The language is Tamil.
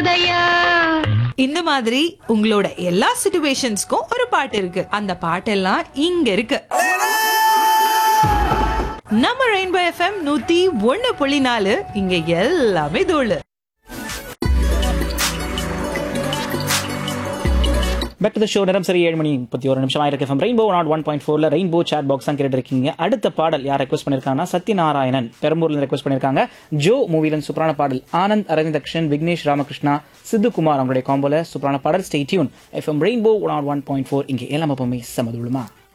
ராதையா இந்த மாதிரி உங்களோட எல்லா சிச்சுவேஷன்ஸ்க்கும் ஒரு பாட்டு இருக்கு அந்த பாட்டெல்லாம் இங்க இருக்கு நம்ம ரெயின்போ எஃப்எம் நூத்தி ஒண்ணு புள்ளி நாலு இங்க எல்லாமே தோழு பேக் டு த ஷோ நேரம் சரி ஏழு மணி முப்பத்தி ஒரு நிமிஷம் ஆயிருக்கு FM Rainbow naught one point ஃபோர்ல ரெயின்போ சாட் பாக்ஸ் தான் கேட்டு இருக்கீங்க அடுத்த பாடல் யார் ரெக்வஸ்ட் பண்ணிருக்காங்கன்னா சத்யநாராயணன் பெரம்பூர்ல ரெக்வஸ்ட் பண்ணிருக்காங்க ஜோ மூவில சூப்பரான பாடல் ஆனந்த் அரவிந்தக்ஷன் விக்னேஷ் ராமகிருஷ்ணா சித்துக்குமார் அவங்களுடைய காம்போல சூப்பரான பாடல் stay tune FM Rainbow naught one point four இங்கே எல்லாம் எப்பவுமே சமதுள்ளமா